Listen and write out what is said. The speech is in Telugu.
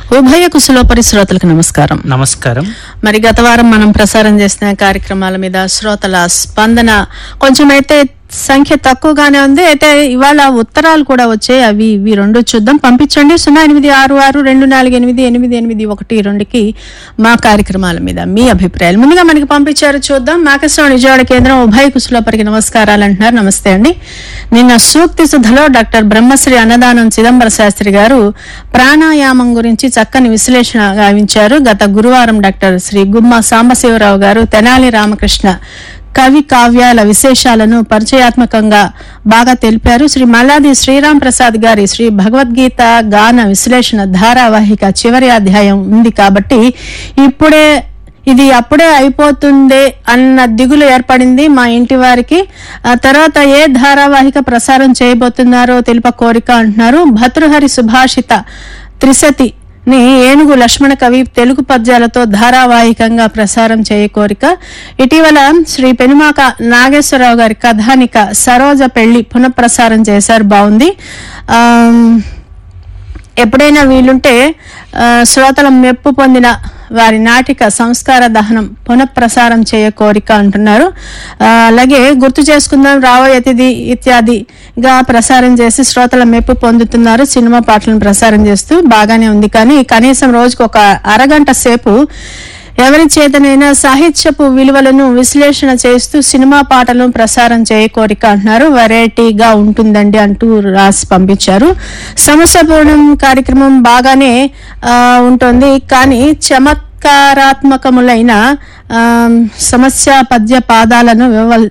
ఉభయ కుశలోపరి శ్రోతలకు నమస్కారం నమస్కారం మరి గత వారం మనం ప్రసారం చేసిన కార్యక్రమాల మీద శ్రోతల స్పందన కొంచెం అయితే సంఖ్య తక్కువగానే ఉంది అయితే ఇవాళ ఉత్తరాలు కూడా వచ్చాయి అవి ఇవి రెండు చూద్దాం పంపించండి సున్నా ఎనిమిది ఆరు ఆరు రెండు నాలుగు ఎనిమిది ఎనిమిది ఎనిమిది ఒకటి రెండుకి మా కార్యక్రమాల మీద మీ అభిప్రాయాలు ముందుగా మనకి పంపించారు చూద్దాం మాకస్వామి విజయవాడ కేంద్రం ఉభయ కుశలోపరికి నమస్కారాలు అంటున్నారు నమస్తే అండి నిన్న సూక్తి సుధలో డాక్టర్ బ్రహ్మశ్రీ అన్నదానం చిదంబర శాస్త్రి గారు ప్రాణాయామం గురించి చక్కని విశ్లేషణ గావించారు గత గురువారం డాక్టర్ శ్రీ గుమ్మ సాంబశివరావు గారు తెనాలి రామకృష్ణ కవి కావ్యాల విశేషాలను పరిచయాత్మకంగా బాగా తెలిపారు శ్రీ మల్లాది శ్రీరామ్ ప్రసాద్ గారి శ్రీ భగవద్గీత గాన విశ్లేషణ ధారావాహిక చివరి అధ్యాయం ఉంది కాబట్టి ఇప్పుడే ఇది అప్పుడే అయిపోతుందే అన్న దిగులు ఏర్పడింది మా ఇంటి వారికి ఆ తర్వాత ఏ ధారావాహిక ప్రసారం చేయబోతున్నారో తెలుప కోరిక అంటున్నారు భతృహరి సుభాషిత త్రిశతి ని ఏనుగు లక్ష్మణ కవి తెలుగు పద్యాలతో ధారావాహికంగా ప్రసారం చేయ కోరిక ఇటీవల శ్రీ పెనుమాక నాగేశ్వరరావు గారి కథానిక సరోజ పెళ్లి పునఃప్రసారం చేశారు బాగుంది ఆమ్, ఎప్పుడైనా వీలుంటే ఆ, శ్రోతల మెప్పు పొందిన వారి నాటిక సంస్కార దహనం పునఃప్రసారం చేయ కోరిక అంటున్నారు ఆ, అలాగే గుర్తు చేసుకుందాం రాబోయే అతిథి ఇత్యాదిగా ప్రసారం చేసి శ్రోతల మెప్పు పొందుతున్నారు సినిమా పాటలను ప్రసారం చేస్తూ బాగానే ఉంది కానీ కనీసం రోజుకు ఒక అరగంట సేపు ఎవరి చేతనైనా సాహిత్యపు విలువలను విశ్లేషణ చేస్తూ సినిమా పాటలను ప్రసారం చేయ కోరిక అంటున్నారు వెరైటీగా ఉంటుందండి అంటూ రాసి పంపించారు సమస్యపూర్ణం కార్యక్రమం బాగానే ఆ, ఉంటుంది కానీ చమత్కారాత్మకములైన ఆ, సమస్య పద్య పాదాలను వివల్